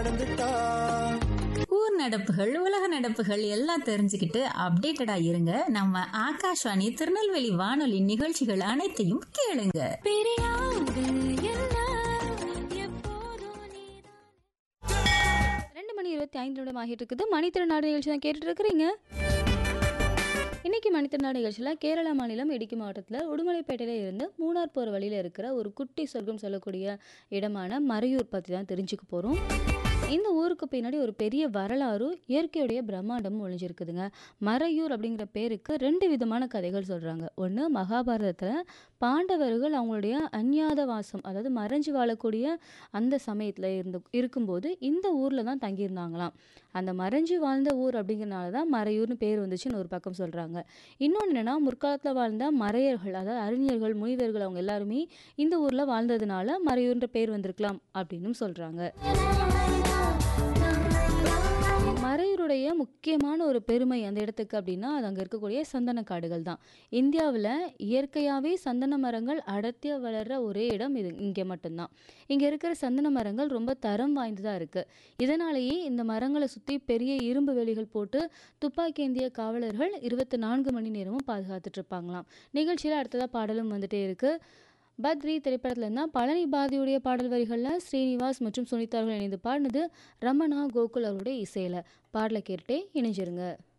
நடந்துட்டா ஊர் நடப்புகள் உலக நடப்புகள் எல்லாம் தெரிஞ்சுக்கிட்டு அப்டேட்டடா இருங்க நம்ம ஆகாஷ்வாணி திருநெல்வேலி வானொலி நிகழ்ச்சிகள் அனைத்தையும் கேளுங்க ரெண்டு மணி இருபத்தி ஐந்து நிமிடம் ஆகிட்டு இருக்குது மணித்திருநாடு நிகழ்ச்சி தான் கேட்டுட்டு இருக்கிறீங்க இன்னைக்கு மணித்திருநாடு நிகழ்ச்சியில் கேரளா மாநிலம் இடுக்கி மாவட்டத்தில் உடுமலைப்பேட்டையில இருந்து மூணார் போகிற வழியில் இருக்கிற ஒரு குட்டி சொர்க்கம் சொல்லக்கூடிய இடமான மறையூர் பற்றி தான் தெரிஞ்சுக்க போகிறோம் இந்த ஊருக்கு பின்னாடி ஒரு பெரிய வரலாறும் இயற்கையுடைய பிரம்மாண்டமும் ஒழிஞ்சிருக்குதுங்க மறையூர் அப்படிங்கிற பேருக்கு ரெண்டு விதமான கதைகள் சொல்கிறாங்க ஒன்று மகாபாரதத்தில் பாண்டவர்கள் அவங்களுடைய அந்நியாத வாசம் அதாவது மறைஞ்சு வாழக்கூடிய அந்த சமயத்தில் இருந்து இருக்கும்போது இந்த ஊரில் தான் தங்கியிருந்தாங்களாம் அந்த மறைஞ்சு வாழ்ந்த ஊர் அப்படிங்கிறனால தான் மறையூர்னு பேர் வந்துச்சுன்னு ஒரு பக்கம் சொல்கிறாங்க இன்னொன்று என்னென்னா முற்காலத்தில் வாழ்ந்த மறையர்கள் அதாவது அறிஞர்கள் முனிவர்கள் அவங்க எல்லாருமே இந்த ஊரில் வாழ்ந்ததுனால மறையூர்ன்ற பேர் வந்திருக்கலாம் அப்படின்னும் சொல்கிறாங்க மறையூருடைய முக்கியமான ஒரு பெருமை அந்த இடத்துக்கு அப்படின்னா அது அங்கே இருக்கக்கூடிய சந்தன காடுகள் தான் இந்தியாவில் இயற்கையாகவே சந்தன மரங்கள் அடர்த்தியாக வளர்கிற ஒரே இடம் இது இங்கே மட்டும்தான் இங்கே இருக்கிற சந்தன மரங்கள் ரொம்ப தரம் வாய்ந்ததாக இருக்குது இதனாலேயே இந்த மரங்களை சுற்றி பெரிய இரும்பு வேலிகள் போட்டு துப்பாக்கி ஏந்திய காவலர்கள் இருபத்தி நான்கு மணி நேரமும் பாதுகாத்துட்டு இருப்பாங்களாம் நிகழ்ச்சியில் அடுத்ததாக பாடலும் வந்துட்டே இருக்குது பத்ரி திரைப்படத்தில் இருந்தால் பழனி பாதியுடைய பாடல் வரிகளில் ஸ்ரீனிவாஸ் மற்றும் சுனிதா அவர்கள் இணைந்து பாடினது ரமணா கோகுல் அவருடைய இசையில் பாடலை கேட்டுட்டே இணைஞ்சிருங்க